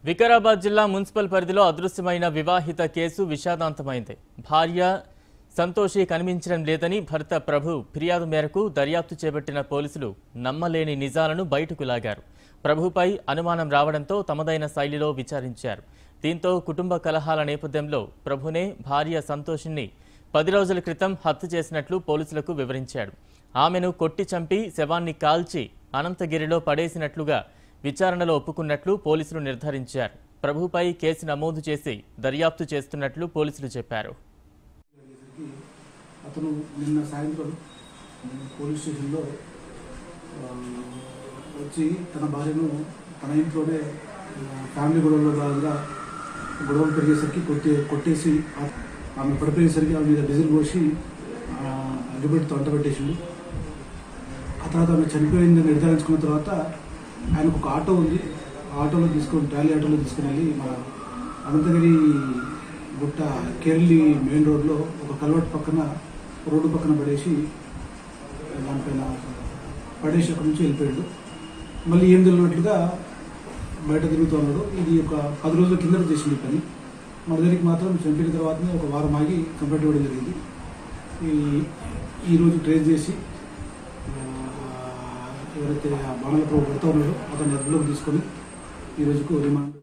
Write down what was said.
వికారాబాద్ జిల్లా మున్సిపల్ పరిధిలో అదృశ్యమైన వివాహిత కేసు విషాదాంతమైంది భార్య సంతోషి కనిపించడం లేదని భర్త ప్రభు ఫిర్యాదు మేరకు దర్యాప్తు చేపట్టిన పోలీసులు నమ్మలేని నిజాలను బయటకు లాగారు ప్రభుపై అనుమానం రావడంతో తమదైన శైలిలో విచారించారు దీంతో కుటుంబ కలహాల నేపథ్యంలో ప్రభునే భార్య సంతోషిని పది రోజుల క్రితం హత్య చేసినట్లు పోలీసులకు వివరించాడు ఆమెను కొట్టి చంపి శవాన్ని కాల్చి అనంతగిరిలో పడేసినట్లుగా విచారణలో ఒప్పుకున్నట్లు పోలీసులు నిర్ధారించారు ప్రభుపై కేసు నమోదు చేసి దర్యాప్తు చేస్తున్నట్లు పోలీసులు చెప్పారు అయ్యేసరికి అతను నిన్న సాయంత్రం ఉమ్, పోలీస్ స్టేషన్లో ఆ, వచ్చి తన భార్యను తన ఇంట్లోనే ఆ, ఫ్యామిలీ గొడవలో భాగంగా గొడవలు పెరిగేసరికి కొట్టి కొట్టేసి ఆ- ఆమె పడిపోయేసరికి ఆమె మీద డీజిల్ పోసి ఆ, అగ్గిపెట్టితో అంట పెట్టేసిండు ఆ తర్వాత ఆమె చనిపోయిందని నిర్ధారించుకున్న తర్వాత ఆయనకు ఒక ఆటో ఉంది ఆ ఆటోలో తీసుకొని ట్రాలీ ఆటోలో తీసుకుని వెళ్ళి మన అనంతగిరి గుట్ట కేరళి మెయిన్ రోడ్లో ఒక కల్వర్ట్ పక్కన రోడ్డు పక్కన పడేసి దానిపైన పడేసి అక్కడి నుంచి వెళ్ళిపోయాడు మళ్ళీ ఏం తెలియనట్లుగా బయట తిరుగుతూ ఉన్నాడు ఇది ఒక పది రోజుల కింద చేసింది ఈ పని మన దగ్గరికి మాత్రం చంపిన తర్వాతనే ఒక వారం ఆగి కంప్లైంట్ ఇవ్వడం జరిగింది ఈ ఈరోజు ట్రేస్ చేసి ఆ, ఎవరైతే ఆ బాణల ప్రభు పెడతా ఉన్నాడో అతన్ని అదుపులోకి తీసుకొని ఈ రోజుకు రిమాండ్